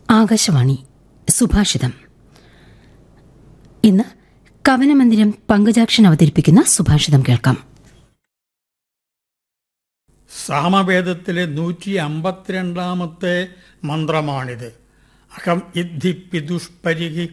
ആകാശവാണി സുഭാഷിതം ഇന്ന് കവനമന്ദിരം പങ്കജാക്ഷൻ അവതരിപ്പിക്കുന്ന സുഭാഷിതം കേൾക്കാം സാമവേദത്തിലെ നൂറ്റി അമ്പത്തിരണ്ടാമത്തെ മന്ത്രമാണിത് അഹം ഇദ്ധി പിദുഷ്പരിഹി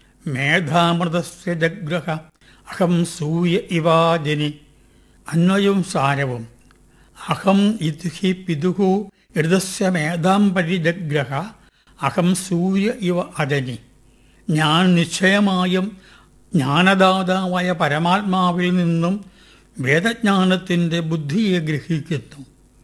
മേധാമൃതസ്യ ജഗ്രഹ അഹം സൂയ ഇവാജനി അന്വയവും സാരവും അഹം ഇദ്ഹി പിതുഹു ഋതസ്യ മേധാം പരിജഗ്രഹ അഹം സൂര്യ ഇവ അജനി ഞാൻ നിശ്ചയമായും ജ്ഞാനദാതാവായ പരമാത്മാവിൽ നിന്നും വേദജ്ഞാനത്തിൻ്റെ ബുദ്ധിയെ ഗ്രഹിക്കുന്നു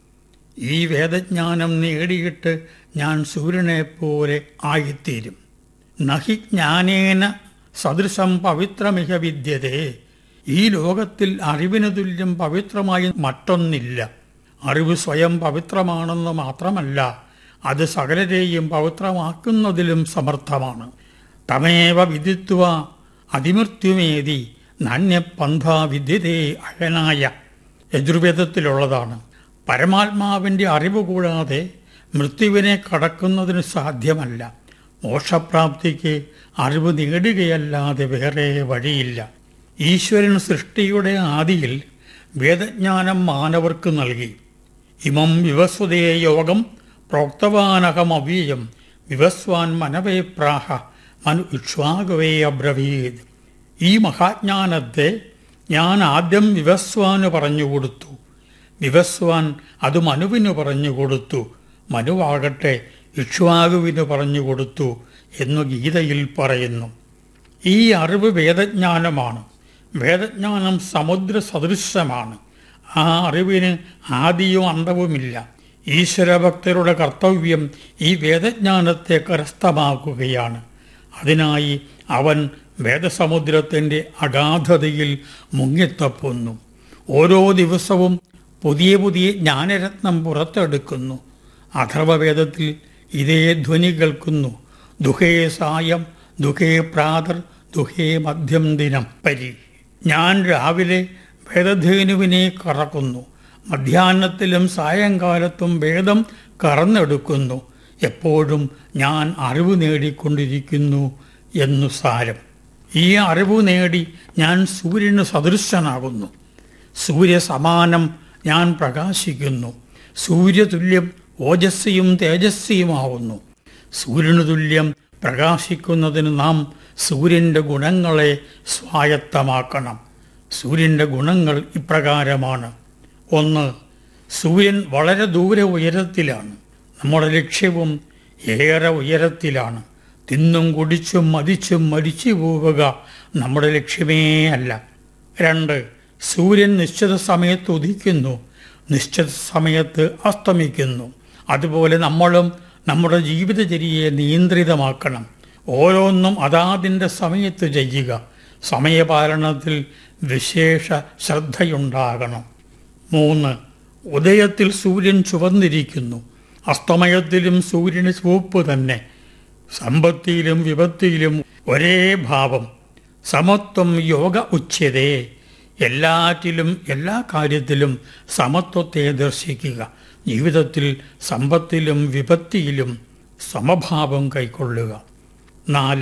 ഈ വേദജ്ഞാനം നേടിയിട്ട് ഞാൻ സൂര്യനെപ്പോലെ ആയിത്തീരും നഹി ജ്ഞാനേന സദൃശം പവിത്രമിക വിദ്യതേ ഈ ലോകത്തിൽ അറിവിന് തുല്യം പവിത്രമായി മറ്റൊന്നില്ല അറിവ് സ്വയം പവിത്രമാണെന്ന് മാത്രമല്ല അത് സകലരെയും പവിത്രമാക്കുന്നതിലും സമർത്ഥമാണ് തമേവ വിദിത്വ അതിമൃത്യുമേതി നാണ്യപന്ഥ വിദ്യതേ അയനായ യജുർവേദത്തിലുള്ളതാണ് പരമാത്മാവിൻ്റെ അറിവ് കൂടാതെ മൃത്യുവിനെ കടക്കുന്നതിന് സാധ്യമല്ല മോക്ഷപ്രാപ്തിക്ക് അറിവ് നേടുകയല്ലാതെ വേറെ വഴിയില്ല ഈശ്വരൻ സൃഷ്ടിയുടെ ആദിയിൽ വേദജ്ഞാനം മാനവർക്ക് നൽകി ഇമം വിവസ്വതേ യോഗം പ്രോക്തവാനഹം അവീയം വിവസ്വാൻ മനവേ പ്രാഹ മനു ഇക്ഷ്വാകവേ അബ്രവീത് ഈ മഹാജ്ഞാനത്തെ ഞാൻ ആദ്യം വിവസ്വാന് പറഞ്ഞു കൊടുത്തു വിവസ്വാൻ അത് മനുവിന് പറഞ്ഞു കൊടുത്തു മനുവാകട്ടെ ഇക്ഷ്വാകുവിന് പറഞ്ഞു കൊടുത്തു എന്നു ഗീതയിൽ പറയുന്നു ഈ അറിവ് വേദജ്ഞാനമാണ് വേദജ്ഞാനം സമുദ്ര സദൃശമാണ് ആ അറിവിന് ആദിയും അന്തവുമില്ല ഈശ്വരഭക്തരുടെ കർത്തവ്യം ഈ വേദജ്ഞാനത്തെ കരസ്ഥമാക്കുകയാണ് അതിനായി അവൻ വേദസമുദ്രത്തിൻ്റെ അഗാധതയിൽ മുങ്ങിത്തപ്പുന്നു ഓരോ ദിവസവും പുതിയ പുതിയ ജ്ഞാനരത്നം പുറത്തെടുക്കുന്നു അഥർവവേദത്തിൽ ഇതേ ധ്വനി കേൾക്കുന്നു ദുഃഖേ സായം ദുഃഖേ പ്രാതർ ദുഃഖേ മധ്യം ദിനം പരി ഞാൻ രാവിലെ വേദധേനുവിനെ കറക്കുന്നു മധ്യാഹ്നത്തിലും സായങ്കാലത്തും വേദം കറന്നെടുക്കുന്നു എപ്പോഴും ഞാൻ അറിവ് നേടിക്കൊണ്ടിരിക്കുന്നു എന്നു സാരം ഈ അറിവ് നേടി ഞാൻ സൂര്യന് സദൃശനാകുന്നു സൂര്യസമാനം ഞാൻ പ്രകാശിക്കുന്നു സൂര്യതുല്യം ഓജസ്വിയും തേജസ്വിയുമാവുന്നു സൂര്യനു തുല്യം പ്രകാശിക്കുന്നതിന് നാം സൂര്യൻ്റെ ഗുണങ്ങളെ സ്വായത്തമാക്കണം സൂര്യൻ്റെ ഗുണങ്ങൾ ഇപ്രകാരമാണ് ഒന്ന് സൂര്യൻ വളരെ ദൂരെ ഉയരത്തിലാണ് നമ്മുടെ ലക്ഷ്യവും ഏറെ ഉയരത്തിലാണ് തിന്നും കുടിച്ചും മതിച്ചും മരിച്ചു പോവുക നമ്മുടെ ലക്ഷ്യമേ അല്ല രണ്ട് സൂര്യൻ നിശ്ചിത സമയത്ത് ഉദിക്കുന്നു നിശ്ചിത സമയത്ത് അസ്തമിക്കുന്നു അതുപോലെ നമ്മളും നമ്മുടെ ജീവിതചര്യയെ നിയന്ത്രിതമാക്കണം ഓരോന്നും അതാതിൻ്റെ സമയത്ത് ചെയ്യുക സമയപാലനത്തിൽ വിശേഷ ശ്രദ്ധയുണ്ടാകണം മൂന്ന് ഉദയത്തിൽ സൂര്യൻ ചുവന്നിരിക്കുന്നു അസ്തമയത്തിലും സൂര്യന് ചുവപ്പ് തന്നെ സമ്പത്തിയിലും വിപത്തിയിലും ഒരേ ഭാവം സമത്വം യോഗ ഉച്യതേ എല്ലാറ്റിലും എല്ലാ കാര്യത്തിലും സമത്വത്തെ ദർശിക്കുക ജീവിതത്തിൽ സമ്പത്തിലും വിപത്തിയിലും സമഭാവം കൈക്കൊള്ളുക നാല്